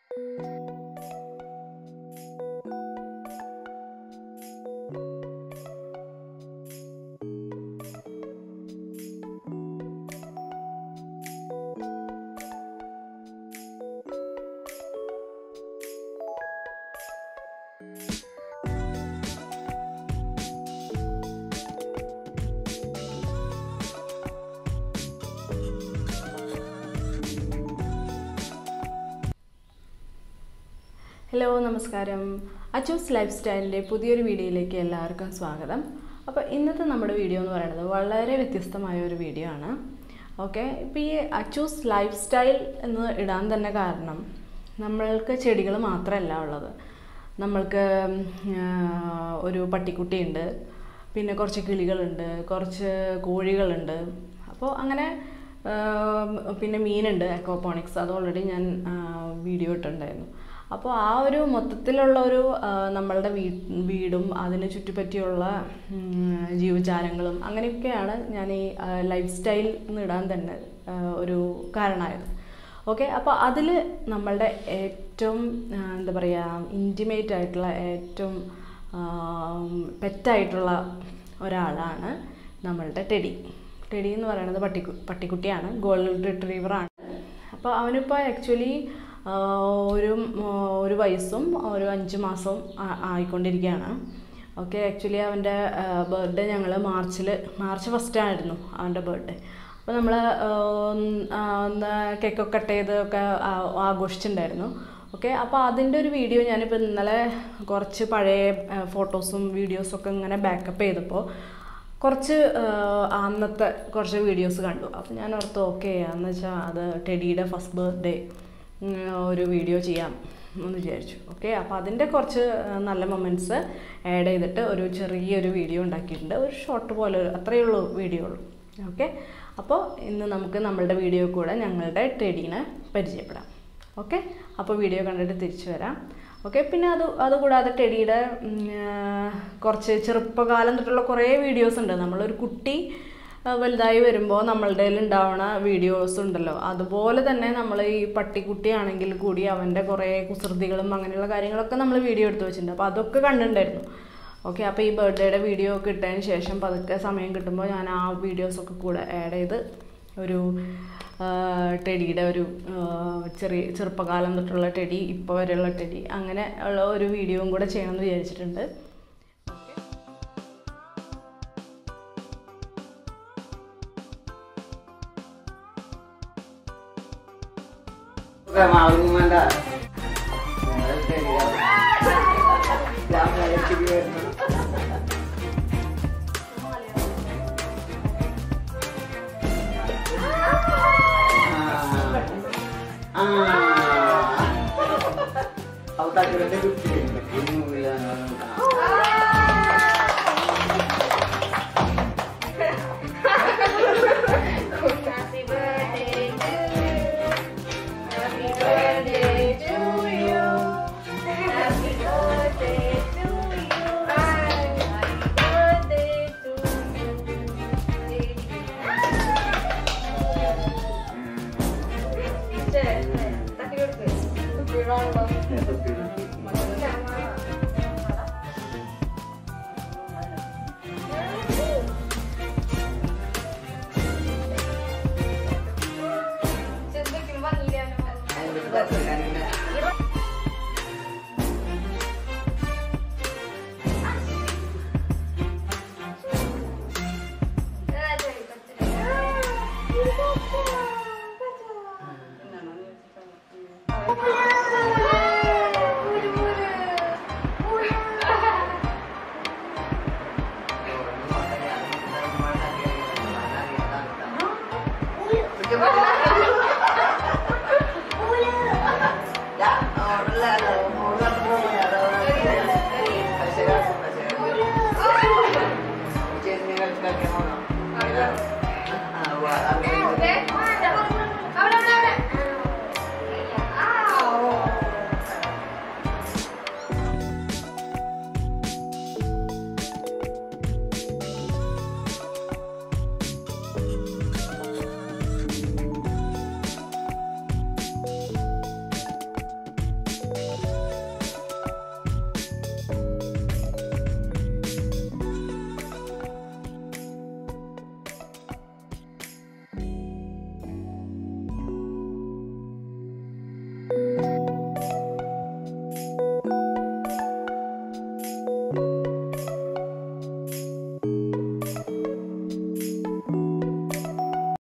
Hello നമസ്കാരം അച്ചൂസ് life സ്റ്റൈലിൻ്റെ പുതിയൊരു വീഡിയോയിലേക്ക് എല്ലാവർക്കും സ്വാഗതം അപ്പോൾ ഇന്നത്തെ നമ്മുടെ വീഡിയോ എന്ന് പറയുന്നത് വളരെ വ്യത്യസ്തമായ ഒരു വീഡിയോ ആണ് ഓക്കെ ഇപ്പോൾ ഈ അച്ചൂസ് ലൈഫ് സ്റ്റൈൽ എന്ന് ഇടാൻ തന്നെ കാരണം നമ്മൾക്ക് ചെടികൾ മാത്രമല്ല ഉള്ളത് നമ്മൾക്ക് ആ, ഒരു പട്ടിക്കുട്ടിയുണ്ട് പിന്നെ കുറച്ച് കിളികളുണ്ട് കുറച്ച് കോഴികളുണ്ട് അപ്പോൾ അങ്ങനെ ആ, പിന്നെ മീനുണ്ട് അക്വാപോണിക്സ് അത് ഓൾറെഡി ഞാൻ ആ, വീഡിയോ ഇട്ടിട്ടുണ്ടായിരുന്നു അപ്പോൾ ആ ഒരു മൊത്തത്തിലുള്ള ഒരു ആ, നമ്മളുടെ വീ വീടും അതിന് ചുറ്റുപറ്റിയുള്ള ഉം, ജീവജാലങ്ങളും അങ്ങനെയൊക്കെയാണ് ഞാൻ ഈ ലൈഫ് സ്റ്റൈൽ ഇടാൻ തന്നെ ആ, ഒരു കാരണമായത് ഓക്കെ അപ്പോൾ അതിൽ നമ്മളുടെ ഏറ്റവും ആ, എന്താ പറയുക ഇൻറ്റിമേറ്റ് ആയിട്ടുള്ള ഏറ്റവും പെറ്റായിട്ടുള്ള ഒരാളാണ് നമ്മളുടെ ടെഡി ടെഡി എന്ന് പറയുന്നത് പട്ടിക്കു പട്ടിക്കുട്ടിയാണ് ഗോൾഡൻ റിട്രീവറാണ് അപ്പോൾ അവനിപ്പോൾ ആക്ച്വലി ഒരു ആ, ഒരു വയസ്സും ഒരു അഞ്ച് മാസവും ആ- ആയിക്കൊണ്ടിരിക്കുകയാണ് ഓക്കെ ആക്ച്വലി അവൻ്റെ ബർത്ത്ഡേ ഞങ്ങൾ മാർച്ചിൽ മാർച്ച് ഫസ്റ്റ് ആയിരുന്നു അവൻ്റെ ബർത്ത്ഡേ അപ്പോൾ നമ്മൾ ഒന്ന് കേക്കൊക്കെ കട്ട് ചെയ്ത് ഒക്കെ ആ- ആഘോഷിച്ചിട്ടുണ്ടായിരുന്നു ഓക്കെ അപ്പോൾ അതിൻ്റെ ഒരു വീഡിയോ ഞാനിപ്പോൾ ഇന്നലെ കുറച്ച് പഴയ ഫോട്ടോസും വീഡിയോസും ഒക്കെ ഇങ്ങനെ ബാക്കപ്പ് ചെയ്തപ്പോൾ കുറച്ച് ആ, അന്നത്തെ കുറച്ച് വീഡിയോസ് കണ്ടു അപ്പോൾ ഞാൻ ഓർത്തു ഓക്കെ എന്ന് വെച്ചാൽ അത് ടെഡിയുടെ ഫസ്റ്റ് ബർത്ത്ഡേ ഒരു വീഡിയോ ചെയ്യാം എന്ന് വിചാരിച്ചു ഓക്കെ അപ്പോൾ അതിൻ്റെ കുറച്ച് ആ, നല്ല മൊമെൻറ്റ്സ് ആഡ് ചെയ്തിട്ട് ഒരു ചെറിയൊരു വീഡിയോ ഉണ്ടാക്കിയിട്ടുണ്ട് ഒരു ഷോർട്ട് പോലെ ഒരു- അത്രയേ ഉള്ളൂ വീഡിയോ ഉള്ളൂ ഓക്കെ അപ്പോൾ ഇന്ന് നമുക്ക് നമ്മളുടെ വീഡിയോ കൂടെ ഞങ്ങളുടെ ടെഡീനെ പരിചയപ്പെടാം ഓക്കെ അപ്പോൾ വീഡിയോ കണ്ടിട്ട് തിരിച്ചു വരാം ഓക്കെ പിന്നെ അത് അതുകൂടാതെ ടെഡിയുടെ ഉം, ആ, കുറച്ച് ചെറുപ്പകാലം തൊട്ടുള്ള കുറേ വീഡിയോസ് ഉണ്ട് നമ്മളൊരു കുട്ടി ആ, വലുതായി വരുമ്പോൾ നമ്മളുടെ കയ്യിൽ ഉണ്ടാവുന്ന വീഡിയോസ് ഉണ്ടല്ലോ അതുപോലെ തന്നെ നമ്മൾ ഈ പട്ടിക്കുട്ടിയാണെങ്കിൽ കൂടി അവൻ്റെ കുറേ കുസൃതികളും അങ്ങനെയുള്ള കാര്യങ്ങളൊക്കെ നമ്മൾ വീഡിയോ എടുത്ത് വെച്ചിട്ടുണ്ട് അപ്പോൾ അതൊക്കെ കണ്ടിട്ടുണ്ടായിരുന്നു ഓക്കെ അപ്പോൾ ഈ ബർത്ത്ഡേയുടെ വീഡിയോ കിട്ടിയതിന് ശേഷം പതുക്കെ സമയം കിട്ടുമ്പോൾ ഞാൻ ആ വീഡിയോസൊക്കെ കൂടെ ആഡ് ചെയ്ത് ഒരു ആ, ടെഡിയുടെ ഒരു ആ, ചെറിയ ചെറുപ്പകാലം തൊട്ടുള്ള ടെഡി ഇപ്പോൾ വരെയുള്ള ടെഡി അങ്ങനെ ഉള്ള ഒരു വീഡിയോയും കൂടെ ചെയ്യണമെന്ന് വിചാരിച്ചിട്ടുണ്ട് മാവിനും വേണ്ട ഞങ്ങൾ ശരിയാവും. ഞാൻ വിചാരിച്ചിട്ട് വരുന്നു. ആ. ആ. അവതാരത്തിന്റെ കുട്ടിയുണ്ട്. ഒന്നുമില്ല, ഒന്നുമില്ല. Happy birthday to you. Happy birthday to you. Happy birthday to you. Happy birthday to Ah, you.